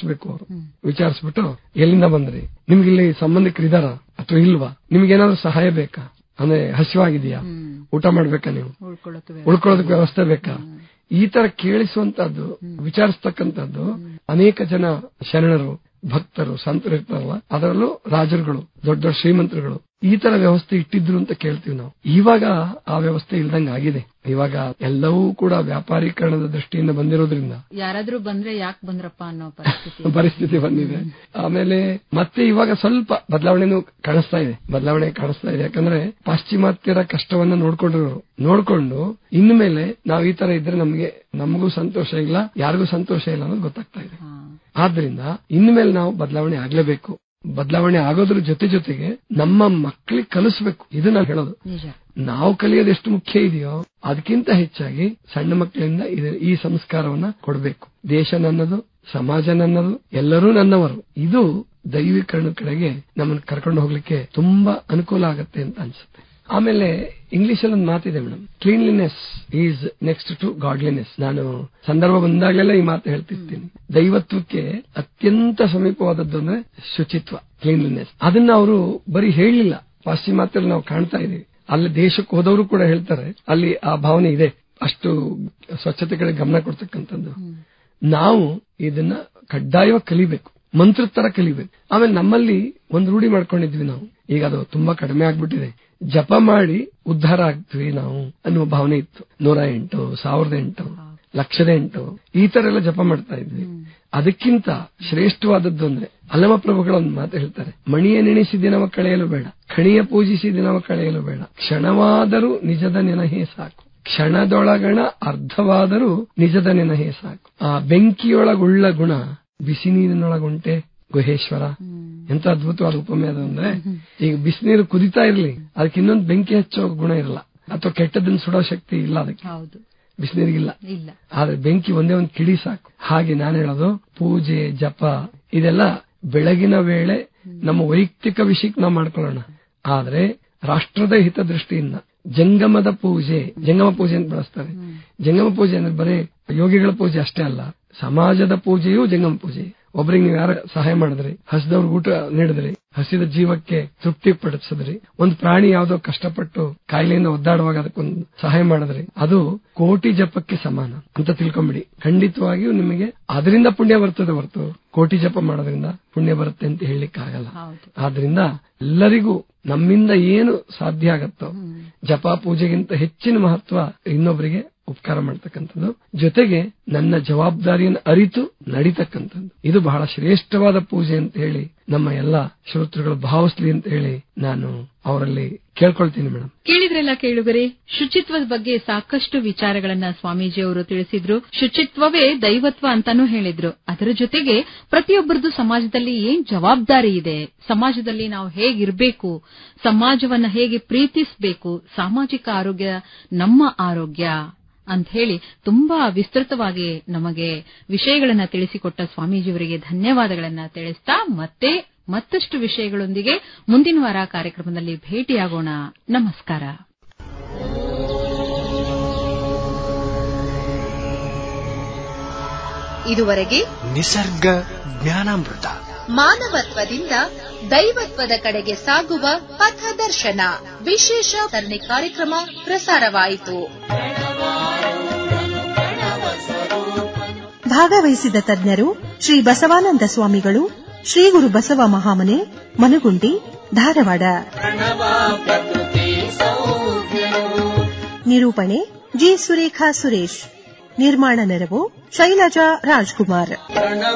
ವಿಚಾರಿಸಬೇಕು ಅವರು ವಿಚಾರಿಸ್ಬಿಟ್ಟು ಎಲ್ಲಿಂದ ಬಂದ್ರಿ ನಿಮ್ಗೆ ಇಲ್ಲಿ ಸಂಬಂಧಿಕರಿದಾರ ಅಥವಾ ಇಲ್ವಾ ನಿಮ್ಗೇನಾದ್ರೂ ಸಹಾಯ ಬೇಕಾ ಅಂದ್ರೆ ಹಸಿವಾಗಿದೆಯಾ ಊಟ ಮಾಡ್ಬೇಕಾ ನೀವು ಉಳ್ಕೊಳ್ಳೋಕೆ ಉಳ್ಕೊಳ್ಳೋದಕ್ಕೆ ವ್ಯವಸ್ಥೆ ಬೇಕಾ ಈ ತರ ಕೇಳಿಸುವಂತದ್ದು ವಿಚಾರಿಸ್ತಕ್ಕಂಥದ್ದು ಅನೇಕ ಜನ ಶರಣರು ಭಕ್ತರು ಸಂತರು ಇರ್ತಾರಲ್ಲ ಅದರಲ್ಲೂ ರಾಜರುಗಳು ದೊಡ್ಡ ದೊಡ್ಡ ಶ್ರೀಮಂತರುಗಳು ಈ ತರ ವ್ಯವಸ್ಥೆ ಇಟ್ಟಿದ್ರು ಅಂತ ಕೇಳ್ತೀವಿ ನಾವು ಇವಾಗ ಆ ವ್ಯವಸ್ಥೆ ಇಲ್ದಂಗ ಆಗಿದೆ ಇವಾಗ ಎಲ್ಲವೂ ಕೂಡ ವ್ಯಾಪಾರೀಕರಣದ ದೃಷ್ಟಿಯಿಂದ ಬಂದಿರೋದ್ರಿಂದ ಯಾರಾದ್ರೂ ಬಂದ್ರೆ ಯಾಕೆ ಬಂದ್ರಪ್ಪ ಅನ್ನೋ ಪರಿಸ್ಥಿತಿ ಪರಿಸ್ಥಿತಿ ಬಂದಿದೆ ಆಮೇಲೆ ಮತ್ತೆ ಇವಾಗ ಸ್ವಲ್ಪ ಬದಲಾವಣೆನೂ ಕಾಣಿಸ್ತಾ ಇದೆ ಬದಲಾವಣೆ ಕಾಣಿಸ್ತಾ ಇದೆ ಯಾಕಂದ್ರೆ ಪಾಶ್ಚಿಮಾತ್ಯರ ಕಷ್ಟವನ್ನ ನೋಡ್ಕೊಂಡಿರೋರು ನೋಡ್ಕೊಂಡು ಇನ್ಮೇಲೆ ನಾವು ಈ ತರ ಇದ್ರೆ ನಮ್ಗೆ ನಮಗೂ ಸಂತೋಷ ಇಲ್ಲ ಯಾರಿಗೂ ಸಂತೋಷ ಇಲ್ಲ ಅನ್ನೋದು ಗೊತ್ತಾಗ್ತಾ ಇದೆ ಹಾ. ಆದ್ರಿಂದ ಇನ್ಮೇಲೆ ನಾವು ಬದಲಾವಣೆ ಆಗ್ಲೇಬೇಕು ಬದಲಾವಣೆ ಆಗೋದ್ರ ಜೊತೆ ಜೊತೆಗೆ ನಮ್ಮ ಮಕ್ಕಳಿಗೆ ಕಲಿಸ್ಬೇಕು ಇದು ನಾನು ಹೇಳೋದು ನಿಜ ನಾವು ಕಲಿಯೋದು ಎಷ್ಟು ಮುಖ್ಯ ಇದೆಯೋ ಅದಕ್ಕಿಂತ ಹೆಚ್ಚಾಗಿ ಸಣ್ಣ ಮಕ್ಕಳಿಂದ ಇದು- ಈ ಸಂಸ್ಕಾರವನ್ನ ಕೊಡಬೇಕು ದೇಶ ನನ್ನದು ಸಮಾಜ ನನ್ನದು ಎಲ್ಲರೂ ನನ್ನವರು ಇದು ದೈವೀಕರಣ ಕಡೆಗೆ ನಮ್ಮನ್ನು ಕರ್ಕೊಂಡು ಹೋಗ್ಲಿಕ್ಕೆ ತುಂಬಾ ಅನುಕೂಲ ಆಗತ್ತೆ ಅಂತ ಅನ್ಸುತ್ತೆ ಆಮೇಲೆ ಇಂಗ್ಲಿಷ್ ಅಲ್ಲಿ ಒಂದು ಮಾತಿದೆ madam cleanliness is next to godliness ನಾನು ಸಂದರ್ಭ ಬಂದಾಗಲೆಲ್ಲ ಈ ಮಾತು ಹೇಳ್ತಿರ್ತೀನಿ ದೈವತ್ವಕ್ಕೆ ಅತ್ಯಂತ ಸಮೀಪವಾದದ್ದು ಅಂದ್ರೆ ಶುಚಿತ್ವ ಕ್ಲೀನ್ಲಿನೆಸ್ ಅದನ್ನ ಅವರು ಬರೀ ಹೇಳಲಿಲ್ಲ ಪಾಶ್ಚಿಮಾತ್ಯರು ನಾವು ಕಾಣ್ತಾ ಇದೀವಿ ಅಲ್ಲಿ ದೇಶಕ್ಕೆ ಹೋದವರು ಕೂಡ ಹೇಳ್ತಾರೆ ಅಲ್ಲಿ ಆ ಭಾವನೆ ಇದೆ ಅಷ್ಟು ಸ್ವಚ್ಛತೆ ಕಡೆ ಗಮನ ಕೊಡ್ತಕ್ಕಂಥದ್ದು ನಾವು ಇದನ್ನ ಕಡ್ಡಾಯವಾಗಿ ಕಲಿಬೇಕು ಮಂತ್ರ ತರ ಕಲಿಬೇಕು ಆಮೇಲೆ ನಮ್ಮಲ್ಲಿ ಒಂದು ರೂಢಿ ಮಾಡ್ಕೊಂಡಿದ್ವಿ ನಾವು ಈಗ ಅದು ತುಂಬಾ ಕಡಿಮೆ ಆಗ್ಬಿಟ್ಟಿದೆ ಜಪ ಮಾಡಿ ಉದ್ಧಾರ ಆಗ್ತೀವಿ ನಾವು ಅನ್ನುವ ಭಾವನೆ ಇತ್ತು ನೂರ ಎಂಟು ಸಾವಿರದ ಎಂಟು ಲಕ್ಷದ ಎಂಟು ಈ ತರ ಎಲ್ಲ ಜಪ ಮಾಡ್ತಾ ಇದ್ವಿ ಅದಕ್ಕಿಂತ ಶ್ರೇಷ್ಠವಾದದ್ದು ಅಂದ್ರೆ ಅಲ್ಲಮ ಪ್ರಭುಗಳ ಒಂದು ಮಾತು ಹೇಳ್ತಾರೆ ಮಣಿಯ ನೆನೆಸಿ ದಿನವ ಕಳೆಯಲು ಬೇಡ ಖಣಿಯ ಪೂಜಿಸಿ ದಿನವ ಕಳೆಯಲು ಬೇಡ ಕ್ಷಣವಾದರೂ ನಿಜದ ನೆನಹೇ ಸಾಕು ಕ್ಷಣದೊಳಗಣ ಅರ್ಧವಾದರೂ ನಿಜದ ನೆನಹೇ ಸಾಕು ಆ ಬೆಂಕಿಯೊಳಗುಳ್ಳ ಗುಣ ಬಿಸಿ ನೀರಿನೊಳಗುಂಟೆ ಗುಹೇಶ್ವರ ಎಂತ ಅದ್ಭುತವಾದ ಉಪಮೆ ಅದು ಅಂದ್ರೆ ಈಗ ಬಿಸಿನೀರು ಕುದಿತಾ ಇರ್ಲಿ ಅದಕ್ಕೆ ಇನ್ನೊಂದು ಬೆಂಕಿ ಹಚ್ಚೋ ಗುಣ ಇರಲ್ಲ ಅಥವಾ ಕೆಟ್ಟದನ್ನ ಸುಡೋ ಶಕ್ತಿ ಇಲ್ಲ ಅದಕ್ಕೆ ಹೌದು ಬಿಸಿನೀರಿಗಿಲ್ಲ ಇಲ್ಲ ಆದ್ರೆ ಬೆಂಕಿ ಒಂದೇ ಒಂದು ಕಿಡಿ ಸಾಕು ಹಾಗೆ ನಾನು ಹೇಳೋದು ಪೂಜೆ ಜಪ ಇದೆಲ್ಲ ಬೆಳಗಿನ ವೇಳೆ ನಮ್ಮ ವೈಯಕ್ತಿಕ ವಿಷಯಕ್ಕೆ ನಾವು ಮಾಡ್ಕೊಳ್ಳೋಣ ಆದ್ರೆ ರಾಷ್ಟ್ರದ ಹಿತದೃಷ್ಟಿಯಿಂದ ಜಂಗಮದ ಪೂಜೆ ಜಂಗಮ ಪೂಜೆ ಅಂತ ಬಳಸ್ತಾರೆ ಜಂಗಮ ಪೂಜೆ ಅಂದ್ರೆ ಬರೀ ಯೋಗಿಗಳ ಪೂಜೆ ಅಷ್ಟೇ ಅಲ್ಲ ಸಮಾಜದ ಪೂಜೆಯೂ ಜಂಗಮ ಪೂಜೆ ಒಬ್ರಿಗೆ ನೀವು ಯಾರ ಸಹಾಯ ಮಾಡಿದ್ರಿ ಹಸಿದವ್ರಿಗೆ ಊಟ ನೀಡಿದ್ರಿ ಹಸಿದ ಜೀವಕ್ಕೆ ತೃಪ್ತಿ ಪಡಿಸಿದ್ರಿ ಒಂದು ಪ್ರಾಣಿ ಯಾವ್ದೋ ಕಷ್ಟಪಟ್ಟು ಕಾಯಿಲೆಯಿಂದ ಒದ್ದಾಡುವಾಗ ಅದಕ್ಕೊಂದು ಸಹಾಯ ಮಾಡಿದ್ರಿ ಅದು ಕೋಟಿ ಜಪಕ್ಕೆ ಸಮಾನ ಅಂತ ತಿಳ್ಕೊಂಬಿಡಿ ಖಂಡಿತವಾಗಿಯೂ ನಿಮಗೆ ಅದರಿಂದ ಪುಣ್ಯ ಬರ್ತದೆ ಹೊರತು ಕೋಟಿ ಜಪ ಮಾಡೋದ್ರಿಂದ ಪುಣ್ಯ ಬರುತ್ತೆ ಅಂತ ಹೇಳಲಿಕ್ಕೆ ಆಗಲ್ಲ ಹೌದು ಆದ್ರಿಂದ ಎಲ್ಲರಿಗೂ ನಮ್ಮಿಂದ ಏನು ಸಾಧ್ಯ ಆಗತ್ತೋ ಜಪ ಪೂಜೆಗಿಂತ ಹೆಚ್ಚಿನ ಮಹತ್ವ ಇನ್ನೊಬ್ಬರಿಗೆ ಉಪಕಾರ ಮಾಡ್ತಕ್ಕಂಥದ್ದು ಜೊತೆಗೆ ನನ್ನ ಜವಾಬ್ದಾರಿಯನ್ನು ಅರಿತು ನಡೀತಕ್ಕಂಥದ್ದು ಇದು ಬಹಳ ಶ್ರೇಷ್ಠವಾದ ಪೂಜೆ ಅಂತ ಹೇಳಿ ನಮ್ಮ ಎಲ್ಲ ಶ್ರೋತೃಗಳು ಭಾವಿಸ್ಲಿ ಅಂತ ಹೇಳಿ ನಾನು ಅವರಲ್ಲಿ ಕೇಳ್ಕೊಳ್ತೀನಿ ಮೇಡಮ್ ಕೇಳಿದ್ರೆಲ್ಲ ಕೇಳುಗರೆ ಶುಚಿತ್ವದ ಬಗ್ಗೆ ಸಾಕಷ್ಟು ವಿಚಾರಗಳನ್ನ ಸ್ವಾಮೀಜಿ ಅವರು ತಿಳಿಸಿದ್ರು ಶುಚಿತ್ವವೇ ದೈವತ್ವ ಅಂತಾನೂ ಹೇಳಿದ್ರು ಅದರ ಜೊತೆಗೆ ಪ್ರತಿಯೊಬ್ಬರದು ಸಮಾಜದಲ್ಲಿ ಏನ್ ಜವಾಬ್ದಾರಿ ಇದೆ ಸಮಾಜದಲ್ಲಿ ನಾವು ಹೇಗಿರ್ಬೇಕು ಸಮಾಜವನ್ನ ಹೇಗೆ ಪ್ರೀತಿಸಬೇಕು ಸಾಮಾಜಿಕ ಆರೋಗ್ಯ ನಮ್ಮ ಆರೋಗ್ಯ ಅಂತ ಹೇಳಿ ತುಂಬಾ ವಿಸ್ತೃತವಾಗಿ ನಮಗೆ ವಿಷಯಗಳನ್ನ ತಿಳಿಸಿಕೊಟ್ಟ ಸ್ವಾಮೀಜಿಯವರಿಗೆ ಧನ್ಯವಾದಗಳನ್ನ ತಿಳಿಸ್ತಾ ಮತ್ತೆ ಮತ್ತಷ್ಟು ವಿಷಯಗಳೊಂದಿಗೆ ಮುಂದಿನ ವಾರ ಕಾರ್ಯಕ್ರಮದಲ್ಲಿ ಭೇಟಿಯಾಗೋಣ ನಮಸ್ಕಾರ ಇದುವರೆಗೆ ನಿಸರ್ಗ ಜ್ಞಾನಾಮೃತ ಮಾನವತ್ವದಿಂದ ದೈವತ್ವದ ಕಡೆಗೆ ಸಾಗುವ ಪಥದರ್ಶನ ವಿಶೇಷ ಸರಣಿ ಕಾರ್ಯಕ್ರಮ ಪ್ರಸಾರವಾಯಿತು ಭಾಗವಹಿಸಿದ ತಜ್ಞರು ಶ್ರೀ ಬಸವಾನಂದ ಸ್ವಾಮಿಗಳು ಶ್ರೀ ಗುರು ಬಸವ ಮಹಾಮನೆ ಮನಗುಂಡಿ ಧಾರವಾಡ ನಿರೂಪಣೆ ಜಿ ಸುರೇಖಾ ಸುರೇಶ್ ನಿರ್ಮಾಣ ನೆರವು ಶೈಲಜಾ ರಾಜ್ಕುಮಾರ್